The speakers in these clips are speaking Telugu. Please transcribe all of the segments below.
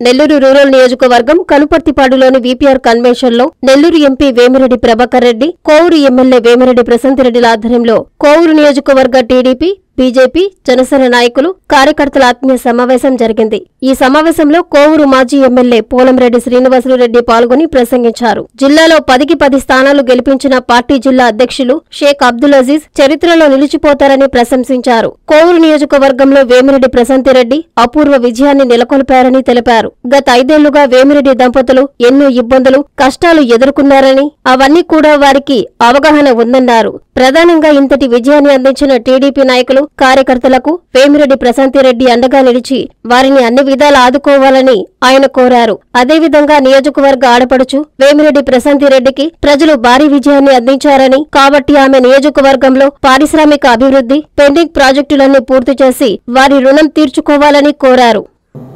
నెల్లూరు రూరల్ నియోజకవర్గం కనుపర్తిపాడులోని వీపీఆర్ కన్వెన్షన్ లో నెల్లూరు ఎంపీ వేమిరెడ్డి ప్రభాకర్ రెడ్డి కోవూరు ఎమ్మెల్యే వేమిరెడ్డి ప్రశాంతిరెడ్డిల ఆధ్వర్యంలో కోవూరు నియోజకవర్గ టీడీపీ బీజేపీ జనసేన నాయకులు కార్యకర్తల ఆత్మీయ సమావేశం జరిగింది ఈ సమావేశంలో కోవూరు మాజీ ఎమ్మెల్యే పోలంరెడ్డి శ్రీనివాసులు రెడ్డి పాల్గొని ప్రసంగించారు జిల్లాలో పదికి పది స్థానాలు గెలిపించిన పార్టీ జిల్లా అధ్యక్షులు షేక్ అబ్దుల్ అజీజ్ చరిత్రలో నిలిచిపోతారని ప్రశంసించారు కోవూరు నియోజకవర్గంలో వేమిరెడ్డి ప్రశాంతిరెడ్డి అపూర్వ విజయాన్ని నెలకొల్పారని తెలిపారు గత ఐదేళ్లుగా వేమిరెడ్డి దంపతులు ఎన్నో ఇబ్బందులు కష్టాలు ఎదుర్కొన్నారని అవన్నీ కూడా వారికి అవగాహన ఉందన్నారు ప్రధానంగా ఇంతటి విజయాన్ని అందించిన టీడీపీ నాయకులు కార్యకర్తలకు వేమిరెడ్డి ప్రశాంతిరెడ్డి అండగా నిలిచి వారిని అన్ని విధాలా ఆదుకోవాలని ఆయన కోరారు అదేవిధంగా నియోజకవర్గ ఆడపడుచు వేమిరెడ్డి ప్రశాంతిరెడ్డికి ప్రజలు భారీ విజయాన్ని అందించారని కాబట్టి ఆమె నియోజకవర్గంలో పారిశ్రామిక అభివృద్ధి పెండింగ్ ప్రాజెక్టులన్నీ పూర్తి చేసి వారి రుణం తీర్చుకోవాలని కోరారు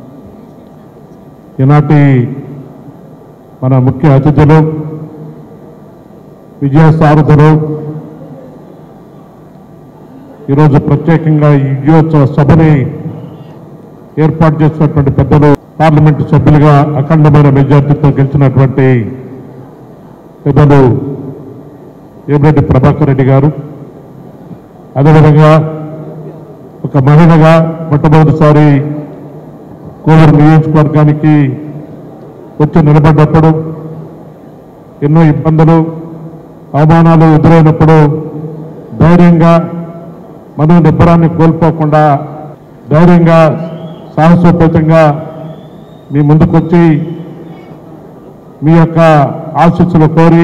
ఈనాటి మన ముఖ్య అతిథులు విజయ సారథులు ఈరోజు ప్రత్యేకంగా ఈ విజయోత్సవ సభని ఏర్పాటు చేసినటువంటి పెద్దలు పార్లమెంటు సభ్యులుగా అఖండమైన మెజార్టీతో గెలిచినటువంటి పెద్దలు వేమిరెడ్డి ప్రభాకర్ రెడ్డి గారు అదేవిధంగా ఒక మహిళగా మొట్టమొదటిసారి కోవూరు నియోజకవర్గానికి వచ్చి నిలబడ్డప్పుడు ఎన్నో ఇబ్బందులు అవమానాలు ఎదురైనప్పుడు ధైర్యంగా మనో నిబ్బరాన్ని కోల్పోకుండా ధైర్యంగా సాహసోపేతంగా మీ ముందుకొచ్చి మీ యొక్క ఆశీస్సులు కోరి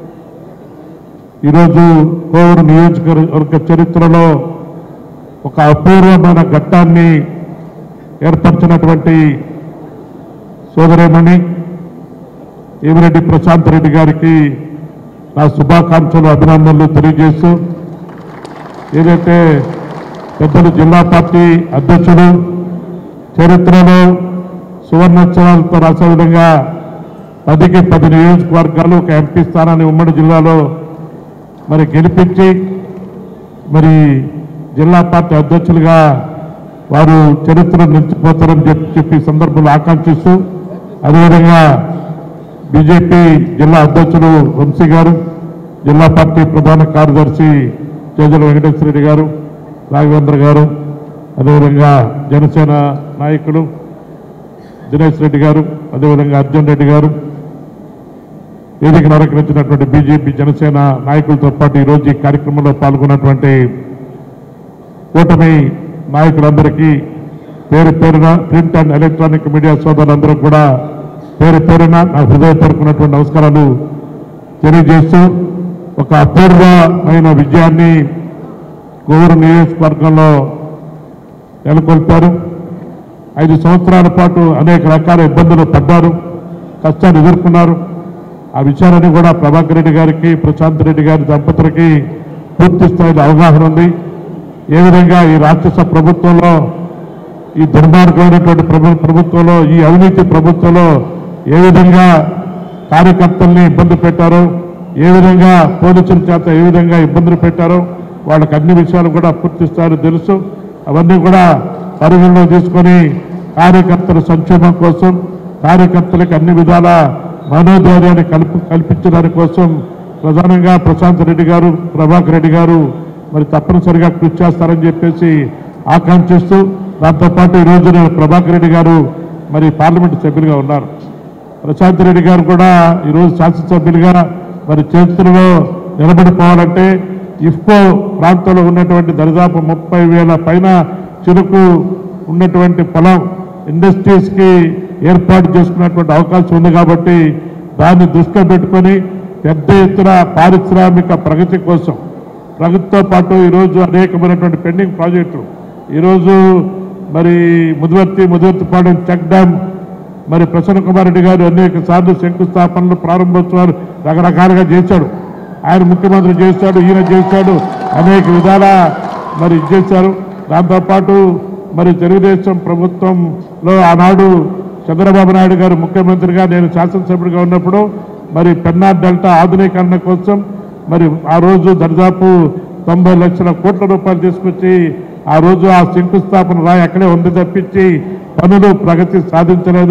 ఈరోజు కోవూరు నియోజకవర్గ చరిత్రలో ఒక అపూర్వమైన ఘట్టాన్ని ఏర్పరిచినటువంటి సోదరేమణి ఏమిరెడ్డి ప్రశాంత్ రెడ్డి గారికి నా శుభాకాంక్షలు అభినందనలు తెలియజేస్తూ ఏదైతే పెద్దలు జిల్లా పార్టీ అధ్యక్షుడు చరిత్రలో సువర్ణోత్సవాలతో రాసే విధంగా పదికి పది నియోజకవర్గాలు ఒక ఎంపీ స్థానాన్ని ఉమ్మడి జిల్లాలో మరి గెలిపించి మరి జిల్లా పార్టీ అధ్యక్షులుగా వారు చరిత్ర నిలిచిపోతారని చెప్పి చెప్పి ఈ సందర్భంలో ఆకాంక్షిస్తూ అదేవిధంగా బీజేపీ జిల్లా అధ్యక్షులు వంశీ గారు జిల్లా పార్టీ ప్రధాన కార్యదర్శి చేజల వెంకటేశ్వర రెడ్డి గారు రాఘవేంద్ర గారు అదేవిధంగా జనసేన నాయకులు దినేష్ రెడ్డి గారు అదేవిధంగా అర్జున్ రెడ్డి గారు వేదికను అలంకరించినటువంటి బీజేపీ జనసేన నాయకులతో పాటు ఈరోజు ఈ కార్యక్రమంలో పాల్గొన్నటువంటి కూటమి నాయకులందరికీ పేరు పేరున ప్రింట్ అండ్ ఎలక్ట్రానిక్ మీడియా సోదరులందరూ కూడా పేరు పేరున నా హృదయపూర్వకమైనటువంటి నమస్కారాలు తెలియజేస్తూ ఒక అపూర్వమైన విజయాన్ని కోవూరు నియోజకవర్గంలో నెలకొల్పారు ఐదు సంవత్సరాల పాటు అనేక రకాల ఇబ్బందులు పడ్డారు కష్టాలు ఎదుర్కొన్నారు ఆ విషయాలన్నీ కూడా ప్రభాకర్ రెడ్డి గారికి ప్రశాంత్ రెడ్డి గారి దంపతులకి పూర్తి స్థాయిలో అవగాహన ఉంది ఏ విధంగా ఈ రాక్షస ప్రభుత్వంలో ఈ దుర్మార్గమైనటువంటి ప్రభు ప్రభుత్వంలో ఈ అవినీతి ప్రభుత్వంలో ఏ విధంగా కార్యకర్తల్ని ఇబ్బంది పెట్టారో ఏ విధంగా పోలీసుల చేత ఏ విధంగా ఇబ్బందులు పెట్టారో వాళ్ళకి అన్ని విషయాలు కూడా పూర్తి స్థాయిలో తెలుసు అవన్నీ కూడా పరిగణలో తీసుకొని కార్యకర్తల సంక్షేమం కోసం కార్యకర్తలకు అన్ని విధాల మనోధైర్యాన్ని కల్ప కల్పించడానికి కోసం ప్రధానంగా ప్రశాంత్ రెడ్డి గారు ప్రభాకర్ రెడ్డి గారు మరి తప్పనిసరిగా కృషి చేస్తారని చెప్పేసి ఆకాంక్షిస్తూ దాంతోపాటు ఈరోజు నేను ప్రభాకర్ రెడ్డి గారు మరి పార్లమెంటు సభ్యులుగా ఉన్నారు ప్రశాంత్ రెడ్డి గారు కూడా ఈరోజు శాసనసభ్యులుగా మరి చరిత్రలో నిలబడిపోవాలంటే ఇఫ్కో ప్రాంతంలో ఉన్నటువంటి దరిదాపు ముప్పై వేల పైన చెరుకు ఉన్నటువంటి పొలం ఇండస్ట్రీస్కి ఏర్పాటు చేసుకున్నటువంటి అవకాశం ఉంది కాబట్టి దాన్ని దృష్టిలో పెట్టుకొని పెద్ద ఎత్తున పారిశ్రామిక ప్రగతి కోసం ప్రగతితో పాటు ఈరోజు అనేకమైనటువంటి పెండింగ్ ప్రాజెక్టులు ఈరోజు మరి ముదివర్తి ముదివర్తిపాడు చెక్ డ్యామ్ మరి ప్రసన్న కుమార్ రెడ్డి గారు అనేక సార్లు శంకుస్థాపనలు ప్రారంభోత్సవాలు రకరకాలుగా చేశాడు ఆయన ముఖ్యమంత్రి చేశాడు ఈయన చేశాడు అనేక విధాల మరి ఇది చేశారు దాంతోపాటు మరి తెలుగుదేశం ప్రభుత్వంలో ఆనాడు చంద్రబాబు నాయుడు గారు ముఖ్యమంత్రిగా నేను శాసనసభ్యుడిగా ఉన్నప్పుడు మరి పెన్నా డెల్టా ఆధునీకరణ కోసం మరి ఆ రోజు దరిదాపు తొంభై లక్షల కోట్ల రూపాయలు తీసుకొచ్చి ఆ రోజు ఆ శంకుస్థాపన రాయి అక్కడే ఉంది తప్పించి పనులు ప్రగతి సాధించలేదు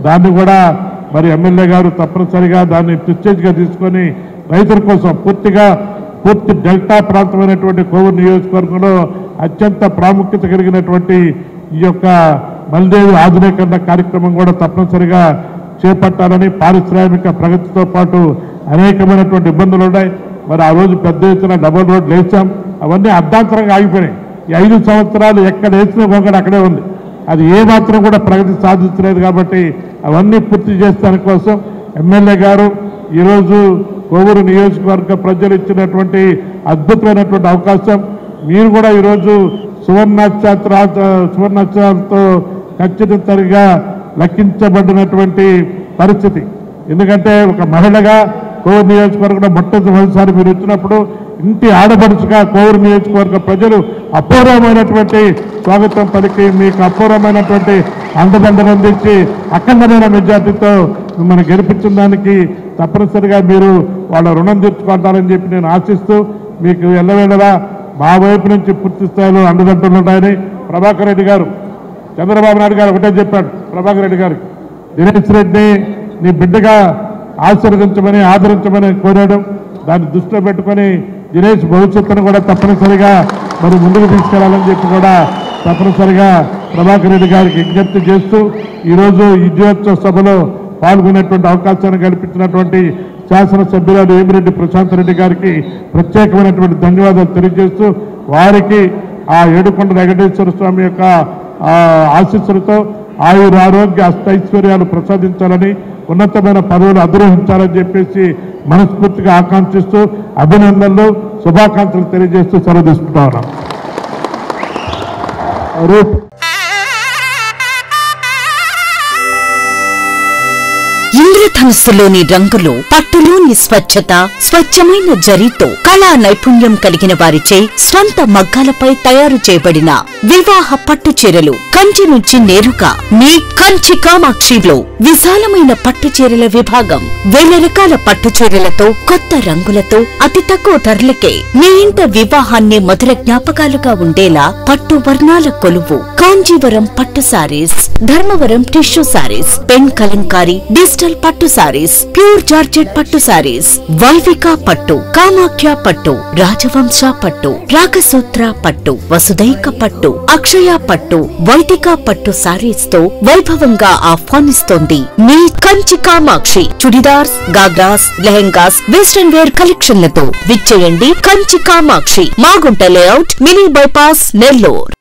దాన్ని కూడా మరి ఎమ్మెల్యే గారు తప్పనిసరిగా దాన్ని ప్రిస్టేజ్గా తీసుకొని రైతుల కోసం పూర్తిగా పూర్తి డెల్టా ప్రాంతమైనటువంటి కోవూరు నియోజకవర్గంలో అత్యంత ప్రాముఖ్యత కలిగినటువంటి ఈ యొక్క మల్దేవి ఆధునీకరణ కార్యక్రమం కూడా తప్పనిసరిగా చేపట్టాలని పారిశ్రామిక ప్రగతితో పాటు అనేకమైనటువంటి ఇబ్బందులు ఉన్నాయి మరి ఆ రోజు పెద్ద ఎత్తున డబుల్ రోడ్లు వేసాం అవన్నీ అర్ధాంతరంగా ఆగిపోయినాయి ఈ ఐదు సంవత్సరాలు ఎక్కడ వేసిన గొంగడ అక్కడే ఉంది అది ఏ మాత్రం కూడా ప్రగతి సాధించలేదు కాబట్టి అవన్నీ పూర్తి చేస్తాని కోసం ఎమ్మెల్యే గారు ఈరోజు కోవూరు నియోజకవర్గ ప్రజలు ఇచ్చినటువంటి అద్భుతమైనటువంటి అవకాశం మీరు కూడా ఈరోజు సువర్ణాక్షర సువర్ణాక్షరాలతో ఖచ్చితంగా లెక్కించబడినటువంటి పరిస్థితి ఎందుకంటే ఒక మహిళగా కోవూరు నియోజకవర్గంలో మొట్టమొదటిసారి మీరు వచ్చినప్పుడు ఇంటి ఆడపడుచుగా కోవూరు నియోజకవర్గ ప్రజలు అపూర్వమైనటువంటి స్వాగతం పలికి మీకు అపూర్వమైనటువంటి అండదండలు అందించి అఖండమైన మెజార్టీతో మిమ్మల్ని గెలిపించిన దానికి తప్పనిసరిగా మీరు వాళ్ళ రుణం తీర్చుకుంటారని చెప్పి నేను ఆశిస్తూ మీకు ఎల్లవేళలా మా వైపు నుంచి పూర్తి స్థాయిలో అండదండలు ఉంటాయని ప్రభాకర్ రెడ్డి గారు చంద్రబాబు నాయుడు గారు ఒకటే చెప్పాడు ప్రభాకర్ రెడ్డి గారికి దినేష్ రెడ్డిని నీ బిడ్డగా ఆశీర్వదించమని ఆదరించమని కోరాడు దాన్ని దృష్టిలో పెట్టుకొని దినేష్ భవిష్యత్తును కూడా తప్పనిసరిగా మరి ముందుకు తీసుకెళ్లాలని చెప్పి కూడా తప్పనిసరిగా ప్రభాకర్ రెడ్డి గారికి విజ్ఞప్తి చేస్తూ ఈరోజు ఈ విజయోత్సవ సభలో పాల్గొనేటువంటి అవకాశాన్ని కల్పించినటువంటి శాసనసభ్యురాలు ఏమిరెడ్డి ప్రశాంత్ రెడ్డి గారికి ప్రత్యేకమైనటువంటి ధన్యవాదాలు తెలియజేస్తూ వారికి ఆ ఏడుకొండ వెంకటేశ్వర స్వామి యొక్క ఆ ఆశీస్సులతో ఆయుర ఆరోగ్య అష్టైశ్వర్యాలు ప్రసాదించాలని ఉన్నతమైన పదవులు అధిరోహించాలని చెప్పేసి మనస్ఫూర్తిగా ఆకాంక్షిస్తూ అభినందనలు శుభాకాంక్షలు తెలియజేస్తూ సెలవు తీసుకుంటా ఉన్నాం రూప్ ఇంద్రధనుస్సులోని రంగులు పట్టులోని స్వచ్ఛత స్వచ్ఛమైన జరీతో కళా నైపుణ్యం కలిగిన వారిచే స్వంత మగ్గాలపై తయారు చేయబడిన వివాహ పట్టు చీరలు కంచి నుంచి నేరుగా మీ కంచి కామాక్షిలో విశాలమైన పట్టు చీరల విభాగం వేల రకాల పట్టు చీరలతో కొత్త రంగులతో అతి తక్కువ ధరలకే మీ ఇంట వివాహాన్ని మధుర జ్ఞాపకాలుగా ఉండేలా పట్టు వర్ణాల కొలువు కాంజీవరం పట్టు saris Dharmavaram tissue saris pen Kalamkari digital పట్టు సారీస్ ప్యూర్ జార్జెట్ పట్టు సారీస్ వైవిక పట్టు కామాఖ్య పట్టు రాజవంశ పట్టు రాగసూత్ర పట్టు వసుదైక పట్టు అక్షయ పట్టు వైదిక పట్టు సారీస్ తో వైభవంగా ఆహ్వానిస్తోంది మీ కంచి కామాక్షి చుడిదార్స్ గాగ్రాస్ లెహెంగాస్ వెస్టర్న్ వేర్ కలెక్షన్లతో విచ్చేయండి Kanchi Kamakshi Magunta layout mini bypass Nellore